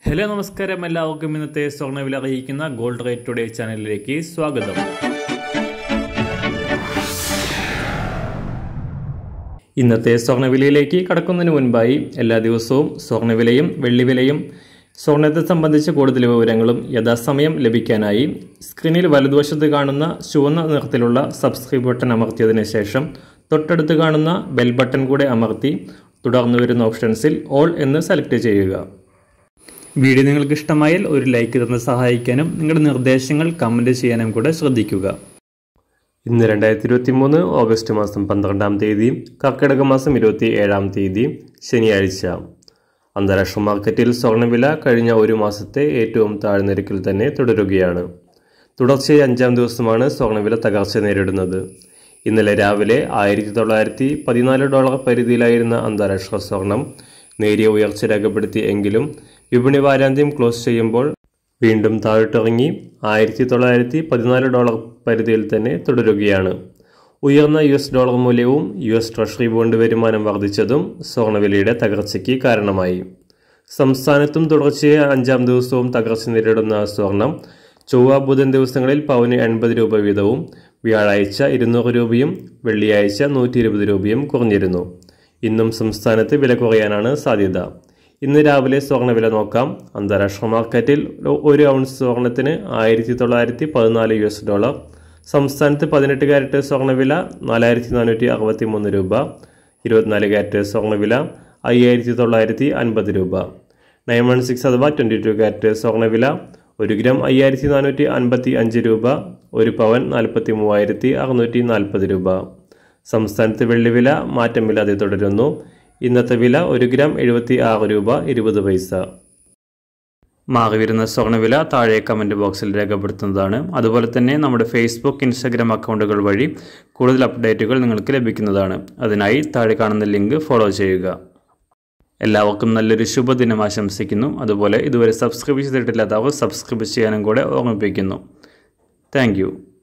hello നമസ്കാരം എല്ലാവർക്കും ഇന്നത്തെ സ്വർണ്ണവില അറിയിക്കുന്ന ഗോൾഡ് റേറ്റ് ടുഡേ ചാനലിലേക്ക് സ്വാഗതം ഇന്നത്തെ സ്വർണ്ണവിലയിലേക്ക് കടക്കുന്നതിന് മുൻപായി എല്ലാ ദിവസവും സ്വർണ്ണവിലയും വെള്ളിവിലയും സ്വർണ്ണത്തെ സംബന്ധിച്ച് കൂടുതൽ വിവരങ്ങളും യഥാസമയം ലഭിക്കാനായി സ്ക്രീനിൽ വലതുവശത്ത് കാണുന്ന ചുവന്ന നിറത്തിലുള്ള സബ്സ്ക്രൈബ് ബട്ടൺ അമർത്തിയതിന് ശേഷം തൊട്ടടുത്ത് കാണുന്ന ബെൽ ബട്ടൺ കൂടെ അമർത്തി തുടർന്ന് വരുന്ന ഓപ്ഷൻസിൽ ഓൾ എന്ന് സെലക്ട് ചെയ്യുക വീഡിയോ നിങ്ങൾക്ക് ഇഷ്ടമായാൽ ഒരു ലൈക്ക് തന്ന് സഹായിക്കാനും നിങ്ങളുടെ നിർദ്ദേശങ്ങൾ കമൻറ്റ് ചെയ്യാനും കൂടെ ശ്രദ്ധിക്കുക ഇന്ന് രണ്ടായിരത്തി ഇരുപത്തി മൂന്ന് ഓഗസ്റ്റ് മാസം പന്ത്രണ്ടാം തീയതി കർക്കിടക മാസം ഇരുപത്തി ഏഴാം തീയതി ശനിയാഴ്ച അന്താരാഷ്ട്ര മാർക്കറ്റിൽ സ്വർണ്ണവില കഴിഞ്ഞ ഒരു മാസത്തെ ഏറ്റവും താഴ്ന്ന നിരക്കിൽ തന്നെ തുടരുകയാണ് തുടർച്ചയായി അഞ്ചാം ദിവസമാണ് സ്വർണ്ണവില തകർച്ച നേരിടുന്നത് ഇന്നലെ രാവിലെ ആയിരത്തി തൊള്ളായിരത്തി പതിനാല് ഡോളർ പരിധിയിലായിരുന്ന അന്താരാഷ്ട്ര സ്വർണം നേരിയ ഉയർച്ച രേഖപ്പെടുത്തി എങ്കിലും വിപണി വാരാന്ത്യം ക്ലോസ് ചെയ്യുമ്പോൾ വീണ്ടും താഴോട്ടിറങ്ങി ആയിരത്തി തൊള്ളായിരത്തി പതിനാല് ഡോളർ പരിധിയിൽ തന്നെ തുടരുകയാണ് ഉയർന്ന യു എസ് ഡോളർ മൂല്യവും യു എസ് ട്രഷറി ബോണ്ട് വരുമാനം വർദ്ധിച്ചതും സ്വർണ്ണവിലയുടെ തകർച്ചയ്ക്ക് കാരണമായി സംസ്ഥാനത്തും തുടർച്ചയായ അഞ്ചാം ദിവസവും തകർച്ച നേരിടുന്ന സ്വർണം ചൊവ്വ ബുധൻ ദിവസങ്ങളിൽ പവന് എൺപത് രൂപ വീതവും വ്യാഴാഴ്ച ഇരുന്നൂറ് രൂപയും വെള്ളിയാഴ്ച നൂറ്റി ഇരുപത് രൂപയും കുറഞ്ഞിരുന്നു ഇന്നും സംസ്ഥാനത്ത് വില കുറയാനാണ് സാധ്യത ഇന്ന് രാവിലെ സ്വർണ്ണവില നോക്കാം അന്താരാഷ്ട്ര മാർക്കറ്റിൽ ഒരു ഔൺസ് സ്വർണത്തിന് ആയിരത്തി തൊള്ളായിരത്തി പതിനാല് യു എസ് ഡോളർ സംസ്ഥാനത്ത് പതിനെട്ട് ക്യാരറ്റ് സ്വർണ്ണവില നാലായിരത്തി നാനൂറ്റി അറുപത്തി മൂന്ന് രൂപ ഇരുപത്തിനാല് ക്യാരറ്റ് സ്വർണ്ണവില അയ്യായിരത്തി തൊള്ളായിരത്തി അൻപത് രൂപ നയൻ വൺ സിക്സ് അഥവാ ട്വൻറ്റി ടു ക്യാരറ്റ് സ്വർണ്ണവില ഒരു ഗ്രാം അയ്യായിരത്തി നാനൂറ്റി അൻപത്തി അഞ്ച് രൂപ ഒരു പവൻ നാൽപ്പത്തി മൂവായിരത്തി അറുന്നൂറ്റി നാൽപ്പത് രൂപ സംസ്ഥാനത്ത് വെള്ളിവില മാറ്റമില്ലാതെ തുടരുന്നു ഇന്നത്തെ വില ഒരു ഗ്രാം എഴുപത്തി ആറ് രൂപ ഇരുപത് പൈസ മാറി വരുന്ന സ്വർണ്ണവില താഴെ കമൻറ്റ് ബോക്സിൽ രേഖപ്പെടുത്തുന്നതാണ് അതുപോലെ തന്നെ നമ്മുടെ ഫേസ്ബുക്ക് ഇൻസ്റ്റാഗ്രാം അക്കൗണ്ടുകൾ വഴി കൂടുതൽ അപ്ഡേറ്റുകൾ നിങ്ങൾക്ക് ലഭിക്കുന്നതാണ് അതിനായി താഴെ കാണുന്ന ലിങ്ക് ഫോളോ ചെയ്യുക എല്ലാവർക്കും നല്ലൊരു ശുഭദിനം ആശംസിക്കുന്നു അതുപോലെ ഇതുവരെ സബ്സ്ക്രൈബ് ചെയ്തിട്ടില്ലാത്തവർ സബ്സ്ക്രൈബ് ചെയ്യാനും കൂടെ ഓർമ്മിപ്പിക്കുന്നു താങ്ക്